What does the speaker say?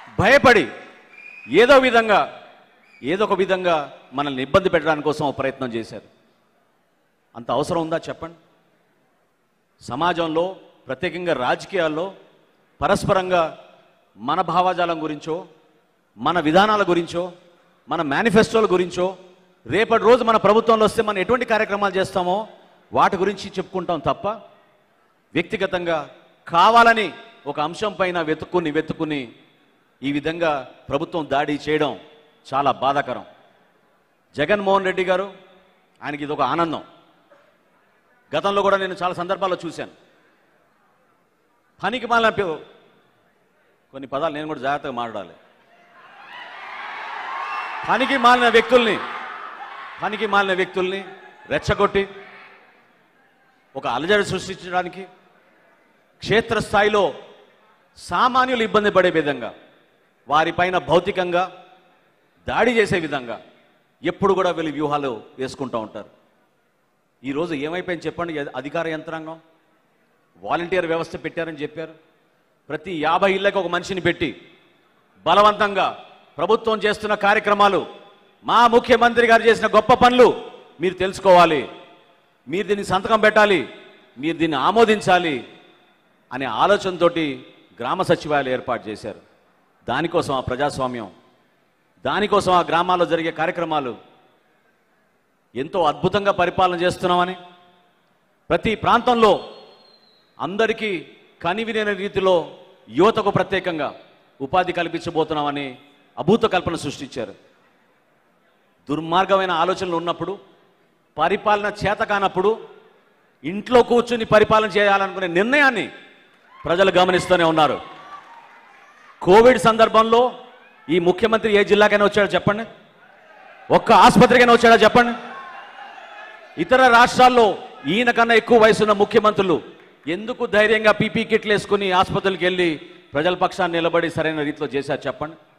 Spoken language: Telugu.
భయపడి ఏదో విధంగా ఏదో ఒక విధంగా మనల్ని ఇబ్బంది పెట్టడానికి కోసం ఒక ప్రయత్నం చేశారు అంత అవసరం ఉందా చెప్పండి సమాజంలో ప్రత్యేకంగా రాజకీయాల్లో పరస్పరంగా మన భావజాలం గురించో మన విధానాల గురించో మన మేనిఫెస్టోల గురించో రేపటి రోజు మన ప్రభుత్వంలో వస్తే మనం ఎటువంటి కార్యక్రమాలు చేస్తామో వాటి గురించి చెప్పుకుంటాం తప్ప వ్యక్తిగతంగా కావాలని ఒక అంశం పైన వెతుక్కుని వెతుక్కుని ఈ విధంగా ప్రభుత్వం దాడి చేయడం చాలా బాధాకరం జగన్మోహన్ రెడ్డి గారు ఆయనకి ఇది ఒక ఆనందం గతంలో కూడా నేను చాలా సందర్భాల్లో చూశాను పనికి మాలిన పి- కొన్ని పదాలు నేను కూడా జాగ్రత్తగా మాట్లాడాలి పనికి మాలిన వ్యక్తుల్ని పనికి మాలిన వ్యక్తుల్ని రెచ్చగొట్టి ఒక అలజడి సృష్టించడానికి క్షేత్రస్థాయిలో సామాన్యులు ఇబ్బంది పడే విధంగా వారిపైన భౌతికంగా దాడి చేసే విధంగా ఎప్పుడు కూడా వీళ్ళు వ్యూహాలు వేసుకుంటూ ఉంటారు ఈరోజు ఏమైపోయింది చెప్పండి అధి- అధికార యంత్రాంగం వాలంటీర్ వ్యవస్థ పెట్టారని చెప్పారు ప్రతి యాభై ఇళ్ళకి ఒక మనిషిని పెట్టి బలవంతంగా ప్రభుత్వం చేస్తున్న కార్యక్రమాలు మా ముఖ్యమంత్రి గారు చేసిన గొప్ప పనులు మీరు తెలుసుకోవాలి మీరు దీన్ని సంతకం పెట్టాలి మీరు దీన్ని ఆమోదించాలి అనే ఆలోచనతోటి గ్రామ సచివాలయాలు ఏర్పాటు చేశారు దానికోసం ఆ ప్రజాస్వామ్యం దానికోసం ఆ గ్రామాల్లో జరిగే కార్యక్రమాలు ఎంతో అద్భుతంగా పరిపాలన చేస్తున్నామని ప్రతి ప్రాంతంలో అందరికీ కనివినైన రీతిలో యువతకు ప్రత్యేకంగా ఉపాధి కల్పించబోతున్నామని అభూత కల్పన సృష్టించారు దుర్మార్గమైన ఆలోచనలు ఉన్నప్పుడు పరిపాలన చేత కానప్పుడు ఇంట్లో కూర్చుని పరిపాలన చేయాలనుకునే నిర్ణయాన్ని ప్రజలు గమనిస్తూనే ఉన్నారు కోవిడ్ సందర్భంలో ఈ ముఖ్యమంత్రి ఏ జిల్లాకైనా వచ్చాడో చెప్పండి ఒక్క ఆసుపత్రికైనా వచ్చాడో చెప్పండి ఇతర రాష్ట్రాల్లో ఈయన కన్నా ఎక్కువ వయసున్న ముఖ్యమంత్రులు ఎందుకు ధైర్యంగా పీపీ కిట్లు వేసుకుని ఆసుపత్రులకు వెళ్ళి ప్రజల పక్షాన్ని నిలబడి సరైన రీతిలో చేశారు చెప్పండి